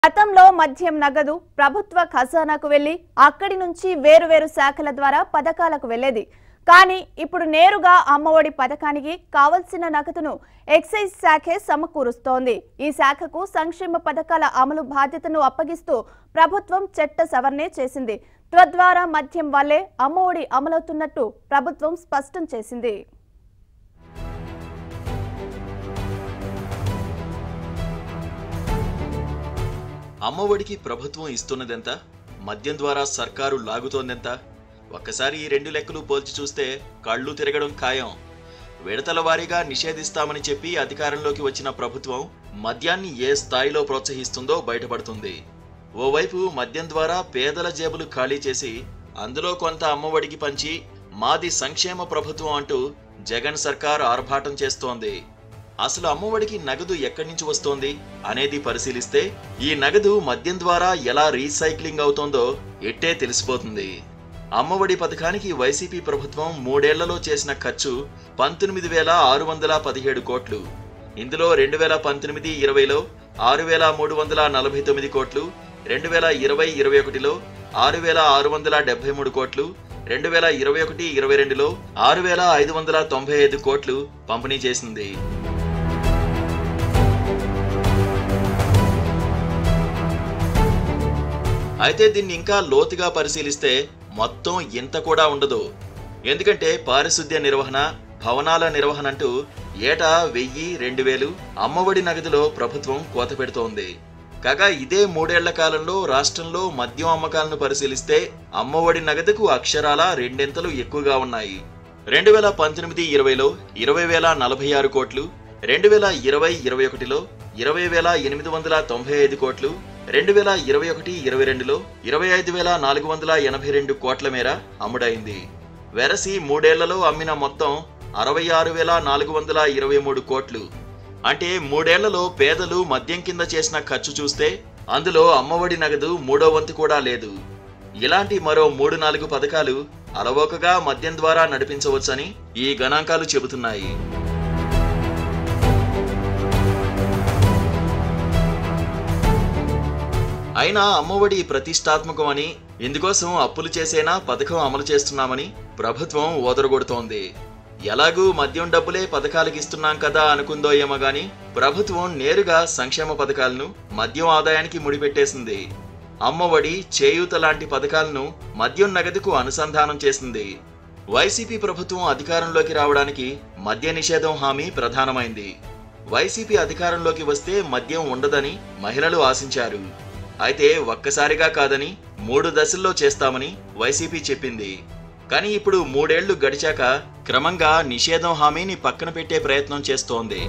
గతంలో మద్యం నగదు ప్రభుత్వ ఖజానాకు వెళ్లి అక్కడి నుంచి వేరువేరు శాఖల ద్వారా పథకాలకు వెళ్లేది కానీ ఇప్పుడు నేరుగా అమ్మఒడి పథకానికి కావలసిన నగదును ఎక్సైజ్ శాఖే సమకూరుస్తోంది ఈ శాఖకు సంక్షేమ పథకాల అమలు బాధ్యతను అప్పగిస్తూ ప్రభుత్వం చట్ట సవరణ చేసింది తద్వారా మద్యం వల్లే అమ్మఒడి అమలవుతున్నట్టు ప్రభుత్వం స్పష్టం చేసింది అమ్మఒడికి ప్రభుత్వం ఇస్తున్నదెంత మద్యం ద్వారా సర్కారు లాగుతోందెంత ఒక్కసారి ఈ రెండు లెక్కలు పోల్చి చూస్తే కళ్ళు తిరగడం ఖాయం విడతల వారీగా నిషేధిస్తామని చెప్పి అధికారంలోకి వచ్చిన ప్రభుత్వం మద్యాన్ని ఏ స్థాయిలో ప్రోత్సహిస్తుందో బయటపడుతుంది ఓవైపు మద్యం ద్వారా పేదల జేబులు ఖాళీ చేసి అందులో కొంత అమ్మఒడికి పంచి మాది సంక్షేమ ప్రభుత్వం అంటూ జగన్ సర్కార్ ఆర్భాటం చేస్తోంది అసలు అమ్మఒడికి నగదు ఎక్కడి నుంచి వస్తోంది అనేది పరిశీలిస్తే ఈ నగదు మద్యం ద్వారా ఎలా రీసైక్లింగ్ అవుతోందో ఎట్టే తెలిసిపోతుంది అమ్మఒడి పథకానికి వైసీపీ ప్రభుత్వం మూడేళ్లలో చేసిన ఖర్చు పంతొమ్మిది వేల ఆరు వందల పదిహేడు కోట్లు ఇందులో రెండు వేల పంతొమ్మిది ఇరవైలో ఆరు వేల మూడు వందల నలభై తొమ్మిది కోట్లు రెండు వేల ఇరవై ఇరవై ఒకటిలో ఆరు వేల ఆరు వందల డెబ్బై మూడు కోట్లు రెండు వేల ఇరవై ఒకటి ఇరవై రెండులో ఆరు వేల ఐదు వందల తొంభై ఐదు కోట్లు పంపిణీ చేసింది అయితే దీన్ని ఇంకా లోతుగా పరిశీలిస్తే మొత్తం ఇంత కూడా ఉండదు ఎందుకంటే పారిశుద్ధ్య నిర్వహణ భవనాల నిర్వహణ అంటూ ఏటా వెయ్యి రెండు వేలు అమ్మఒడి నగదులో ప్రభుత్వం కోత పెడుతోంది కాగా ఇదే మూడేళ్ల కాలంలో రాష్ట్రంలో మద్యం అమ్మకాలను పరిశీలిస్తే అమ్మఒడి నగదుకు అక్షరాల రెండింతలు ఎక్కువగా ఉన్నాయి రెండు వేల పంతొమ్మిది ఇరవైలో ఇరవై వేల నలభై ఆరు కోట్లు రెండు వేల ఇరవై ఇరవై ఒకటిలో ఇరవై వేల ఎనిమిది వందల తొంభై ఐదు కోట్లు రెండు వేల ఇరవై ఒకటి ఇరవై రెండులో ఇరవై ఐదు వేల నాలుగు వందల ఎనభై రెండు కోట్ల మేర అమ్ముడైంది వెరసి మూడేళ్లలో అమ్మిన మొత్తం అరవై ఆరు వేల నాలుగు వందల ఇరవై మూడు కోట్లు అంటే మూడేళ్లలో పేదలు మద్యం కింద చేసిన ఖర్చు చూస్తే అందులో అమ్మఒడి నగదు మూడో వంతు కూడా లేదు ఇలాంటి మరో మూడు నాలుగు పథకాలు అలవోకగా మద్యం ద్వారా నడిపించవచ్చని ఈ గణాంకాలు చెబుతున్నాయి అయినా అమ్మఒడి ప్రతిష్టాత్మకమని ఇందుకోసం అప్పులు చేసేనా పథకం అమలు చేస్తున్నామని ప్రభుత్వం ఓదరగొడుతోంది ఎలాగూ మద్యం డబ్బులే పథకాలకు ఇస్తున్నాం కదా అనుకుందో ఏమో గాని ప్రభుత్వం నేరుగా సంక్షేమ పథకాలను మద్యం ఆదాయానికి ముడిపెట్టేసింది అమ్మఒడి చేయూత లాంటి పథకాలను మద్యం నగదుకు అనుసంధానం చేసింది వైసీపీ ప్రభుత్వం అధికారంలోకి రావడానికి మద్య నిషేధం హామీ ప్రధానమైంది వైసీపీ అధికారంలోకి వస్తే మద్యం ఉండదని మహిళలు ఆశించారు అయితే ఒక్కసారిగా కాదని మూడు దశల్లో చేస్తామని వైసీపీ చెప్పింది కానీ ఇప్పుడు మూడేళ్లు గడిచాక క్రమంగా నిషేధం హామీని పక్కన పెట్టే ప్రయత్నం చేస్తోంది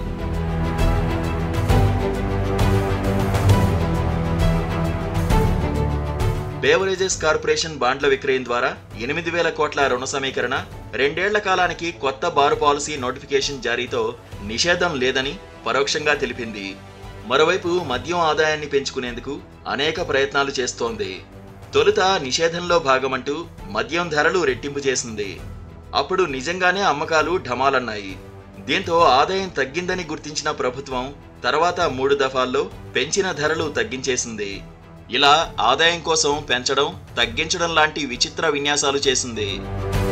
బేవరేజెస్ కార్పొరేషన్ బాండ్ల విక్రయం ద్వారా ఎనిమిది వేల కోట్ల రుణ సమీకరణ రెండేళ్ల కాలానికి కొత్త బారు పాలసీ నోటిఫికేషన్ జారీతో నిషేధం లేదని పరోక్షంగా తెలిపింది మరోవైపు మద్యం ఆదాయాన్ని పెంచుకునేందుకు అనేక ప్రయత్నాలు చేస్తోంది తొలుత నిషేధంలో భాగమంటూ మద్యం ధరలు రెట్టింపు చేసింది అప్పుడు నిజంగానే అమ్మకాలు ఢమాలన్నాయి దీంతో ఆదాయం తగ్గిందని గుర్తించిన ప్రభుత్వం తర్వాత మూడు దఫాల్లో పెంచిన ధరలు తగ్గించేసింది ఇలా ఆదాయం కోసం పెంచడం తగ్గించడం లాంటి విచిత్ర విన్యాసాలు చేసింది